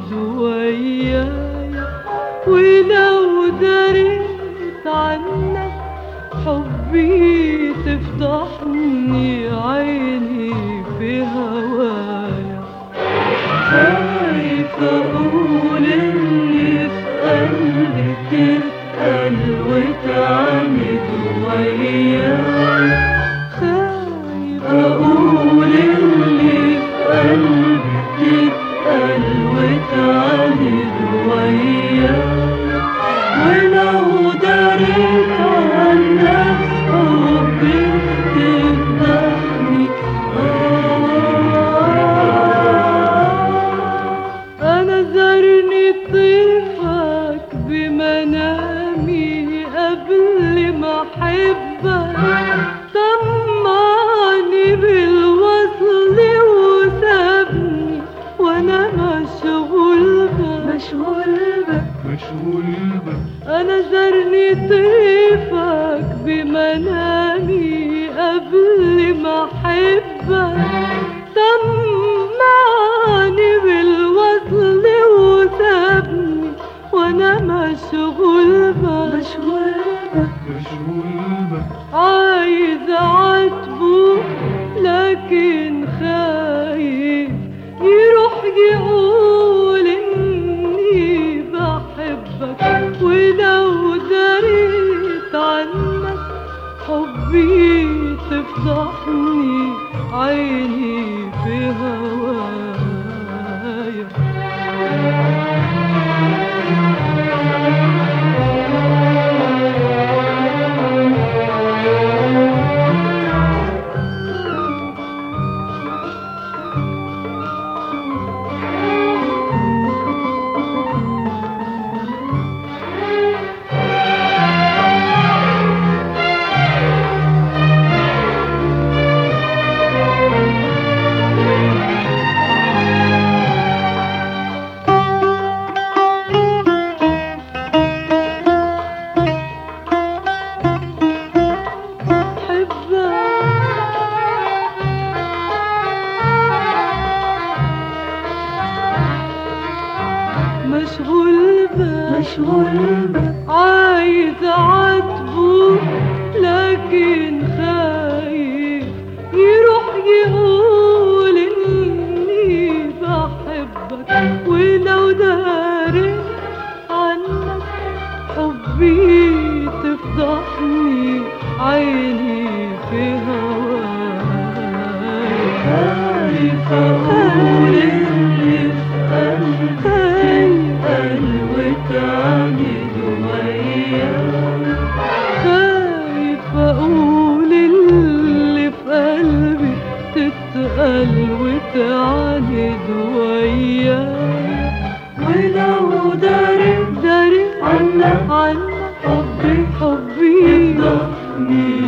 تعاند ويايا ولو دريت عنك حبي تفضحني عيني في هوايا خايف اقول اللي في قلبي تسأل وتعاند ويايا خايف اقول اللي في قلبي تسأل وتعاند ويايا ولو دريت عنك حبي تفضحني أنا زرني طيفك بمنامي قبل ما أحبك طمعني بالوصل وسابني وأنا مشغول بك مشغول بك مشغول بك أنا زرني طيفك بمنامي قبل ما أحبك طمعني بالوصل وسابني وأنا مشغول بك مشغول بك مشغول بك عايز أعاتبه لكن خايف يروح يقول إني بحبك ولو دريت عنك حبي تفضحني عيني في هوايا مشغول بك مشغول بك عايز اعاتبه لكن خايف يروح يقول اني بحبك ولو داري عنك حبي تفضحني عيني في هواك خايف اقول اللي في قلبي تسأل وتعاند وياك خايف اقول اللي في قلبي تسأل وتعاند وياك ولو داري داري عنك عنك حبي حبي تفضحني